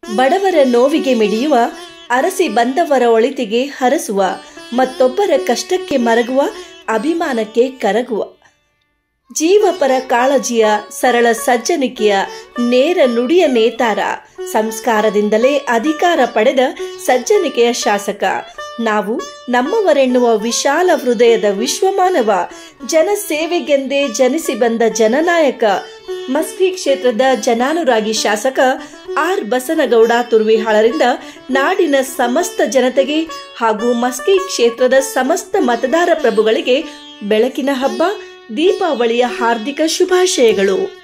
ಬಡವರ ನೋವಿಗೆ ಮಿಡಿಯುವ ಅರಸಿ ಬಂದವರ ಒಳಿತಿಗೆ ಹರಸುವ ಮತ್ತೊಬ್ಬರ ಕಷ್ಟಕ್ಕೆ ಮರಗುವ ಅಭಿಮಾನಕ್ಕೆ ಕರಗುವ ಜೀವಪರ ಕಾಳಜಿಯ ಸರಳ ಸಜ್ಜನಿಕೆಯ ನೇರ ನುಡಿಯ ನೇತಾರ ಸಂಸ್ಕಾರದಿಂದಲೇ ಅಧಿಕಾರ ಪಡೆದ ಸಜ್ಜನಿಕೆಯ ಶಾಸಕ ನಾವು ನಮ್ಮವರೆನ್ನುವ ವಿಶಾಲ ಹೃದಯದ ವಿಶ್ವಮಾನವ ಜನಸೇವೆಗೆಂದೇ ಜನಿಸಿ ಬಂದ ಜನನಾಯಕ ಮಸ್ಕಿ ಕ್ಷೇತ್ರದ ಜನಾನುರಾಗಿ ಶಾಸಕ ಆರ್ ಬಸನಗೌಡ ತುರ್ವಿಹಾಳರಿಂದ ನಾಡಿನ ಸಮಸ್ತ ಜನತೆಗೆ ಹಾಗೂ ಮಸ್ಕಿ ಕ್ಷೇತ್ರದ ಸಮಸ್ತ ಮತದಾರ ಪ್ರಭುಗಳಿಗೆ ಬೆಳಕಿನ ಹಬ್ಬ ದೀಪಾವಳಿಯ ಹಾರ್ದಿಕ ಶುಭಾಶಯಗಳು